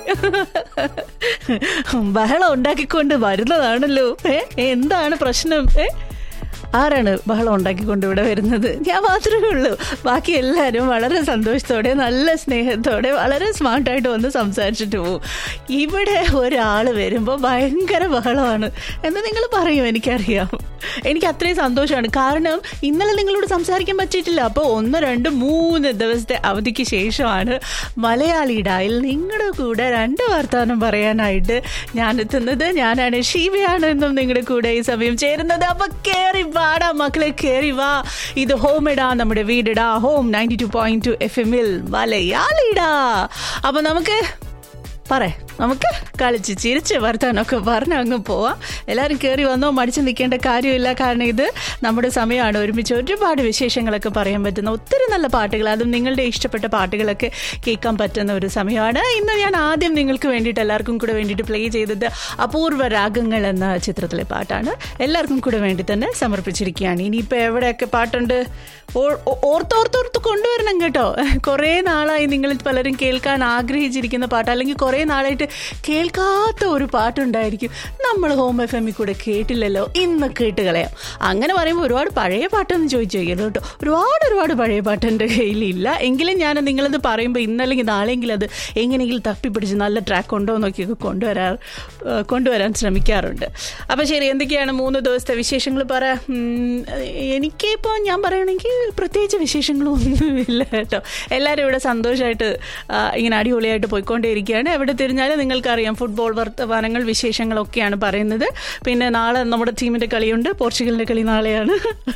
ബഹളം ഉണ്ടാക്കിക്കൊണ്ട് വരുന്നതാണല്ലോ ഏ എന്താണ് പ്രശ്നം ഏ ആരാണ് ബഹളം ഉണ്ടാക്കിക്കൊണ്ട് ഇവിടെ വരുന്നത് ഞാൻ മാത്രമേ ഉള്ളൂ ബാക്കി എല്ലാവരും വളരെ സന്തോഷത്തോടെ നല്ല സ്നേഹത്തോടെ വളരെ സ്മാർട്ടായിട്ട് വന്ന് സംസാരിച്ചിട്ട് പോകും ഇവിടെ ഒരാൾ വരുമ്പോൾ ഭയങ്കര ബഹളമാണ് എന്ന് നിങ്ങൾ പറയും എനിക്കറിയാം എനിക്ക് അത്രയും സന്തോഷമാണ് കാരണം ഇന്നലെ നിങ്ങളോട് സംസാരിക്കാൻ പറ്റിയിട്ടില്ല അപ്പോൾ ഒന്ന് രണ്ട് മൂന്ന് ദിവസത്തെ അവധിക്ക് ശേഷമാണ് മലയാളി ഡായിൽ നിങ്ങളുടെ കൂടെ രണ്ട് വർത്തമാനം പറയാനായിട്ട് ഞാൻ എത്തുന്നത് ഞാനാണ് ഷീവയാണ് എന്നും നിങ്ങളുടെ കൂടെ ഈ സമയം ചേരുന്നത് അപ്പൊ കേറി വാടാ മക്കളെ കേറി വാ ഇത് ഹോം ഇടാ നമ്മുടെ വീടിടാ home ninety two point two F എമ്മിൽ മലയാളിടാ അപ്പൊ നമുക്ക് പറ നമുക്ക് കളിച്ച് ചിരിച്ച് വർത്താനൊക്കെ പറഞ്ഞ് അങ്ങ് പോവാം എല്ലാവരും കയറി വന്നോ മടിച്ച് നിൽക്കേണ്ട കാര്യമില്ല കാരണം ഇത് നമ്മുടെ സമയമാണ് ഒരുമിച്ച് ഒരുപാട് വിശേഷങ്ങളൊക്കെ പറയാൻ പറ്റുന്ന ഒത്തിരി നല്ല പാട്ടുകൾ അതും നിങ്ങളുടെ ഇഷ്ടപ്പെട്ട പാട്ടുകളൊക്കെ കേൾക്കാൻ പറ്റുന്ന ഒരു സമയമാണ് ഇന്ന് ഞാൻ ആദ്യം നിങ്ങൾക്ക് വേണ്ടിയിട്ട് എല്ലാവർക്കും കൂടെ വേണ്ടിയിട്ട് പ്ലേ ചെയ്തത് അപൂർവ രാഗങ്ങൾ എന്ന ചിത്രത്തിലെ പാട്ടാണ് എല്ലാവർക്കും കൂടെ വേണ്ടി തന്നെ സമർപ്പിച്ചിരിക്കുകയാണ് ഇനിയിപ്പോൾ എവിടെയൊക്കെ പാട്ടുണ്ട് ഓ- ഓ- ഓർത്തോർത്തോർത്ത് കൊണ്ടുവരണം കേട്ടോ കുറേ നാളായി നിങ്ങൾ പലരും കേൾക്കാൻ ആഗ്രഹിച്ചിരിക്കുന്ന പാട്ട് അല്ലെങ്കിൽ കുറേ നാളായിട്ട് കേൾക്കാത്ത ഒരു പാട്ടുണ്ടായിരിക്കും നമ്മൾ ഹോം എഫ് എമ്മിൽ കൂടെ കേട്ടില്ലല്ലോ ഇന്ന് കേട്ട് കളയാം അങ്ങനെ പറയുമ്പോൾ ഒരുപാട് പഴയ പാട്ടൊന്നും ചോദിച്ചു ചോദിക്കരുത് കേട്ടോ ഒരുപാട് ഒരുപാട് പഴയ പാട്ട് എൻ്റെ കയ്യിലില്ല എങ്കിലും ഞാൻ നിങ്ങളത് പറയുമ്പോൾ ഇന്നല്ലെങ്കിൽ നാളെയെങ്കിലും അത് എങ്ങനെയെങ്കിലും തപ്പിപ്പിടിച്ച് നല്ല ട്രാക്ക് ഉണ്ടോ എന്നൊക്കെയൊക്കെ കൊണ്ടുവരാർ ഏഹ് കൊണ്ടുവരാൻ ശ്രമിക്കാറുണ്ട് അപ്പോൾ ശരി എന്തൊക്കെയാണ് മൂന്ന് ദിവസത്തെ വിശേഷങ്ങൾ പറ ഉം, എനിക്കിപ്പോൾ ഞാൻ പറയുകയാണെങ്കിൽ പ്രത്യേകിച്ച് വിശേഷങ്ങളും ഒന്നുമില്ല കേട്ടോ എല്ലാവരും ഇവിടെ സന്തോഷമായിട്ട് ആ, ഇങ്ങനെ അടിപൊളിയായിട്ട് പോയിക്കൊണ്ടേയിരിക്കുകയാണ് എവിടെ തിരിഞ്ഞാലും നിങ്ങൾക്കറിയാം ഫുട്ബോൾ വർത്തമാനങ്ങൾ വിശേഷങ്ങളൊക്കെയാണ് പറയുന്നത് പിന്നെ നാളെ നമ്മുടെ ടീമിൻ്റെ കളിയുണ്ട് പോർച്ചുഗലിൻ്റെ കളി നാളെയാണ്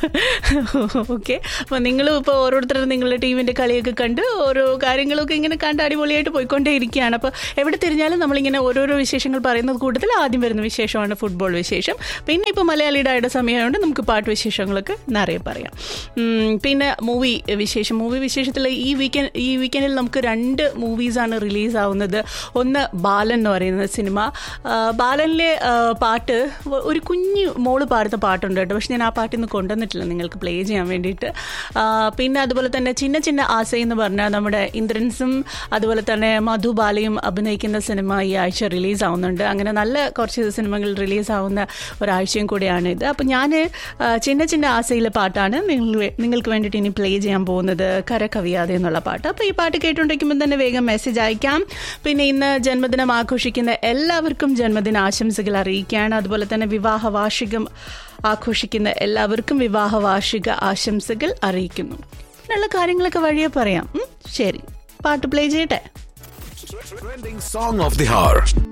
ഓക്കെ അപ്പോൾ നിങ്ങളും ഇപ്പോൾ ഓരോരുത്തരും നിങ്ങളുടെ ടീമിൻ്റെ കളിയൊക്കെ കണ്ട് ഓരോ കാര്യങ്ങളൊക്കെ ഇങ്ങനെ കണ്ട് അടിപൊളിയായിട്ട് പോയിക്കൊണ്ടേയിരിക്കുകയാണ് അപ്പോൾ എവിടെ തിരിഞ്ഞാലും നമ്മളിങ്ങനെ ഓരോരോ വിശേഷങ്ങൾ പറയുന്നത് കൂട്ടത്തിൽ ആദ്യം വരുന്ന വിശേഷമാണ് ഫുട്ബോൾ വിശേഷം പിന്നെ ഇപ്പോൾ മലയാളിയുടെ ആയുടെ സമയമായതുകൊണ്ട് നമുക്ക് പാട്ട് വിശേഷങ്ങളൊക്കെ നിറയെ പറയാം ഉം, പിന്നെ മൂവി വിശേഷം മൂവി വിശേഷത്തിൽ ഈ വീക്കെൻഡ് ഈ വീക്കെൻഡിൽ നമുക്ക് രണ്ട് മൂവീസാണ് റിലീസ് ആവുന്നത് ഒന്ന് ബാലൻ എന്ന് പറയുന്ന സിനിമ ആ, ബാലനിലെ ആ, പാട്ട് വ- ഒരു കുഞ്ഞു മോള് പാടുന്ന പാട്ടുണ്ട് കേട്ടോ പക്ഷെ ഞാൻ ആ പാട്ട് ഇന്ന് കൊണ്ടുവന്നിട്ടില്ല നിങ്ങൾക്ക് പ്ലേ ചെയ്യാൻ വേണ്ടിയിട്ട് ആ, പിന്നെ അതുപോലെ തന്നെ ചിന്ന ചിന്ന ആസ എന്ന് പറഞ്ഞാൽ നമ്മുടെ ഇന്ദ്രൻസും അതുപോലെ തന്നെ മധുബാലയും അഭിനയിക്കുന്ന സിനിമ ഈ ആഴ്ച റിലീസ് ആവുന്നുണ്ട് അങ്ങനെ നല്ല കുറച്ച് സിനിമകൾ റിലീസ് ആവുന്ന ഒരാഴ്ചയും കൂടിയാണ് ഇത് അപ്പോൾ ഞാൻ ചിന്ന ചിന്ന ആസയിലെ പാട്ടാണ് നിങ്ങൾ വേ- നിങ്ങൾക്ക് വേണ്ടിയിട്ട് ഇനി പ്ലേ ചെയ്യാൻ പോകുന്നത് കരകവിയാതെ എന്നുള്ള പാട്ട് അപ്പോൾ ഈ പാട്ട് കേട്ടുകൊണ്ടിരിക്കുമ്പോൾ തന്നെ വേഗം മെസ്സേജ് അയക്കാം പിന്നെ ഇന്ന് ജന്മദിനം ആഘോഷിക്കുന്ന എല്ലാവർക്കും ജന്മദിന ആശംസകൾ അറിയിക്കുകയാണ് അതുപോലെ തന്നെ വിവാഹ വാർഷികം ആഘോഷിക്കുന്ന എല്ലാവർക്കും വിവാഹ വാർഷിക ആശംസകൾ അറിയിക്കുന്നു പിന്നെയുള്ള കാര്യങ്ങളൊക്കെ വഴിയെ പറയാം ഉം, ശരി പാട്ട് പ്ലേ ചെയ്യട്ടെ Trending song of the hour.